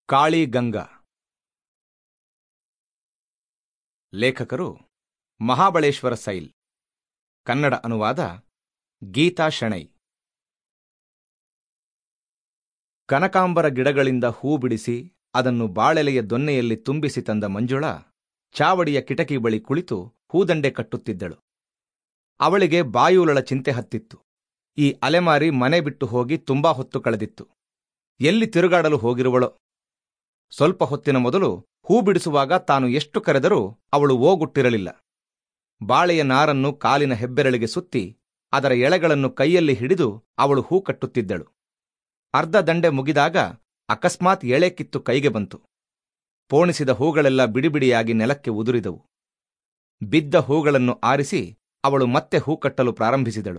ಕಾಳಿ ಗಂಗಾ ಲೇಖಕರು ಮಹಾಬಳೇಶ್ವರ ಸೈಲ್ ಕನ್ನಡ ಅನುವಾದ ಗೀತಾ ಶೆಣೈ ಕನಕಾಂಬರ ಗಿಡಗಳಿಂದ ಹೂ ಬಿಡಿಸಿ ಅದನ್ನು ಬಾಳೆಲೆಯ ದೊನ್ನೆಯಲ್ಲಿ ತುಂಬಿಸಿ ತಂದ ಮಂಜುಳ ಚಾವಡಿಯ ಕಿಟಕಿ ಬಳಿ ಕುಳಿತು ಹೂದಂಡೆ ಕಟ್ಟುತ್ತಿದ್ದಳು ಅವಳಿಗೆ ಬಾಯೂಲಳ ಚಿಂತೆ ಹತ್ತಿತ್ತು ಈ ಅಲೆಮಾರಿ ಮನೆ ಬಿಟ್ಟು ಹೋಗಿ ತುಂಬಾ ಹೊತ್ತು ಕಳೆದಿತ್ತು ಎಲ್ಲಿ ತಿರುಗಾಡಲು ಹೋಗಿರುವಳೋ ಸ್ವಲ್ಪ ಹೊತ್ತಿನ ಮೊದಲು ಹೂ ಬಿಡಿಸುವಾಗ ತಾನು ಎಷ್ಟು ಕರೆದರೂ ಅವಳು ಓಗುಟ್ಟಿರಲಿಲ್ಲ ಬಾಳೆಯ ನಾರನ್ನು ಕಾಲಿನ ಹೆಬ್ಬೆರಳಿಗೆ ಸುತ್ತಿ ಅದರ ಎಳೆಗಳನ್ನು ಕೈಯಲ್ಲಿ ಹಿಡಿದು ಅವಳು ಹೂ ಕಟ್ಟುತ್ತಿದ್ದಳು ಅರ್ಧ ದಂಡೆ ಮುಗಿದಾಗ ಅಕಸ್ಮಾತ್ ಎಳೆ ಕಿತ್ತು ಕೈಗೆ ಬಂತು ಪೋಣಿಸಿದ ಹೂಗಳೆಲ್ಲ ಬಿಡಿಬಿಡಿಯಾಗಿ ನೆಲಕ್ಕೆ ಉದುರಿದವು ಬಿದ್ದ ಹೂಗಳನ್ನು ಆರಿಸಿ ಅವಳು ಮತ್ತೆ ಹೂ ಕಟ್ಟಲು ಪ್ರಾರಂಭಿಸಿದಳು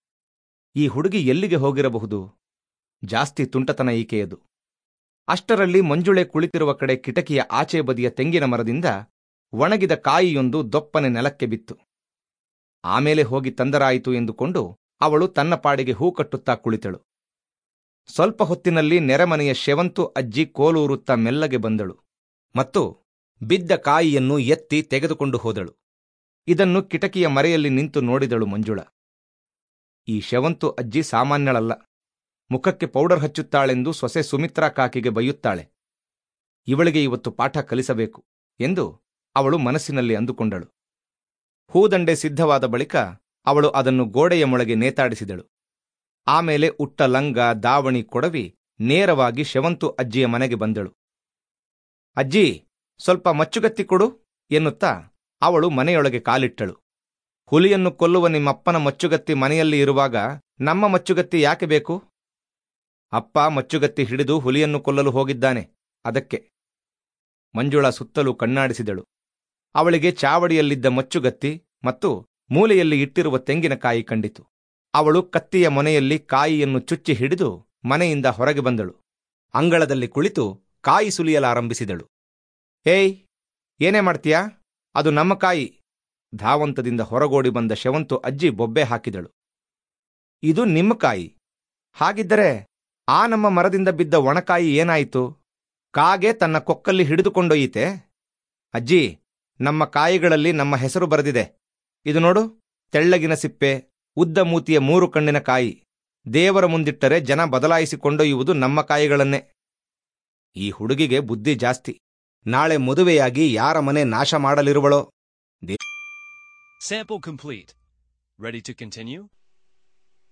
ಈ ಹುಡುಗಿ ಎಲ್ಲಿಗೆ ಹೋಗಿರಬಹುದು ಜಾಸ್ತಿ ತುಂಟತನ ಈಕೆಯದು ಅಷ್ಟರಲ್ಲಿ ಮಂಜುಳೆ ಕುಳಿತಿರುವ ಕಡೆ ಕಿಟಕಿಯ ಆಚೆ ಬದಿಯ ತೆಂಗಿನ ಮರದಿಂದ ಒಣಗಿದ ಕಾಯಿಯೊಂದು ದೊಪ್ಪನೆ ನೆಲಕ್ಕೆ ಬಿತ್ತು ಆಮೇಲೆ ಹೋಗಿ ತಂದರಾಯಿತು ಎಂದುಕೊಂಡು ಅವಳು ತನ್ನ ಪಾಡಿಗೆ ಹೂ ಕಟ್ಟುತ್ತಾ ಕುಳಿತಳು ಸ್ವಲ್ಪ ಹೊತ್ತಿನಲ್ಲಿ ನೆರೆಮನೆಯ ಶೆವಂತು ಅಜ್ಜಿ ಕೋಲೂರುತ್ತಾ ಮೆಲ್ಲಗೆ ಬಂದಳು ಮತ್ತು ಬಿದ್ದ ಕಾಯಿಯನ್ನು ಎತ್ತಿ ತೆಗೆದುಕೊಂಡು ಹೋದಳು ಇದನ್ನು ಕಿಟಕಿಯ ಮರೆಯಲ್ಲಿ ನಿಂತು ನೋಡಿದಳು ಮಂಜುಳ ಈ ಶೆವಂತು ಅಜ್ಜಿ ಸಾಮಾನ್ಯಳಲ್ಲ ಮುಖಕ್ಕೆ ಪೌಡರ್ ಹಚ್ಚುತ್ತಾಳೆಂದು ಸೊಸೆ ಸುಮಿತ್ರಾ ಕಾಕಿಗೆ ಬೈಯುತ್ತಾಳೆ ಇವಳಿಗೆ ಇವತ್ತು ಪಾಠ ಕಲಿಸಬೇಕು ಎಂದು ಅವಳು ಮನಸ್ಸಿನಲ್ಲಿ ಅಂದುಕೊಂಡಳು ಹೂದಂಡೆ ಸಿದ್ಧವಾದ ಬಳಿಕ ಅವಳು ಅದನ್ನು ಗೋಡೆಯ ಮೊಳಗೆ ನೇತಾಡಿಸಿದಳು ಆಮೇಲೆ ಉಟ್ಟ ಲಂಗ ದಾವಣಿ ಕೊಡವಿ ನೇರವಾಗಿ ಶೆವಂತು ಅಜ್ಜಿಯ ಮನೆಗೆ ಬಂದಳು ಅಜ್ಜಿ ಸ್ವಲ್ಪ ಮಚ್ಚುಗತ್ತಿ ಕೊಡು ಎನ್ನುತ್ತಾ ಅವಳು ಮನೆಯೊಳಗೆ ಕಾಲಿಟ್ಟಳು ಹುಲಿಯನ್ನು ಕೊಲ್ಲುವ ನಿಮ್ಮಪ್ಪನ ಮಚ್ಚುಗತ್ತಿ ಮನೆಯಲ್ಲಿ ಇರುವಾಗ ನಮ್ಮ ಮಚ್ಚುಗತ್ತಿ ಯಾಕೆ ಬೇಕು ಅಪ್ಪ ಮಚ್ಚುಗತ್ತಿ ಹಿಡಿದು ಹುಲಿಯನ್ನು ಕೊಲ್ಲಲು ಹೋಗಿದ್ದಾನೆ ಅದಕ್ಕೆ ಮಂಜುಳ ಸುತ್ತಲೂ ಕಣ್ಣಾಡಿಸಿದಳು ಅವಳಿಗೆ ಚಾವಡಿಯಲ್ಲಿದ್ದ ಮಚ್ಚುಗತ್ತಿ ಮತ್ತು ಮೂಲೆಯಲ್ಲಿ ಇಟ್ಟಿರುವ ತೆಂಗಿನಕಾಯಿ ಕಂಡಿತು ಅವಳು ಕತ್ತಿಯ ಮೊನೆಯಲ್ಲಿ ಕಾಯಿಯನ್ನು ಚುಚ್ಚಿ ಹಿಡಿದು ಮನೆಯಿಂದ ಹೊರಗೆ ಬಂದಳು ಅಂಗಳದಲ್ಲಿ ಕುಳಿತು ಕಾಯಿ ಸುಲಿಯಲಾರಂಭಿಸಿದಳು ಏಯ್ ಏನೇ ಮಾಡ್ತೀಯಾ ಅದು ನಮ್ಮ ಕಾಯಿ ಧಾವಂತದಿಂದ ಹೊರಗೋಡಿ ಬಂದ ಶವಂತು ಅಜ್ಜಿ ಬೊಬ್ಬೆ ಹಾಕಿದಳು ಇದು ನಿಮ್ಮ ಕಾಯಿ ಹಾಗಿದ್ದರೆ ಆ ನಮ್ಮ ಮರದಿಂದ ಬಿದ್ದ ಒಣಕಾಯಿ ಏನಾಯಿತು ಕಾಗೆ ತನ್ನ ಕೊಕ್ಕಲ್ಲಿ ಹಿಡಿದುಕೊಂಡೊಯ್ಯಿತೆ ಅಜ್ಜಿ ನಮ್ಮ ಕಾಯಿಗಳಲ್ಲಿ ನಮ್ಮ ಹೆಸರು ಬರೆದಿದೆ ಇದು ನೋಡು ತೆಳ್ಳಗಿನ ಸಿಪ್ಪೆ ಉದ್ದ ಮೂತಿಯ ಮೂರು ಕಣ್ಣಿನ ಕಾಯಿ ದೇವರ ಮುಂದಿಟ್ಟರೆ ಜನ ಬದಲಾಯಿಸಿಕೊಂಡೊಯ್ಯುವುದು ನಮ್ಮ ಕಾಯಿಗಳನ್ನೇ ಈ ಹುಡುಗಿಗೆ ಬುದ್ಧಿ ಜಾಸ್ತಿ ನಾಳೆ ಮದುವೆಯಾಗಿ ಯಾರ ಮನೆ ನಾಶ ಮಾಡಲಿರುವಳೋ Sample complete. Ready to continue?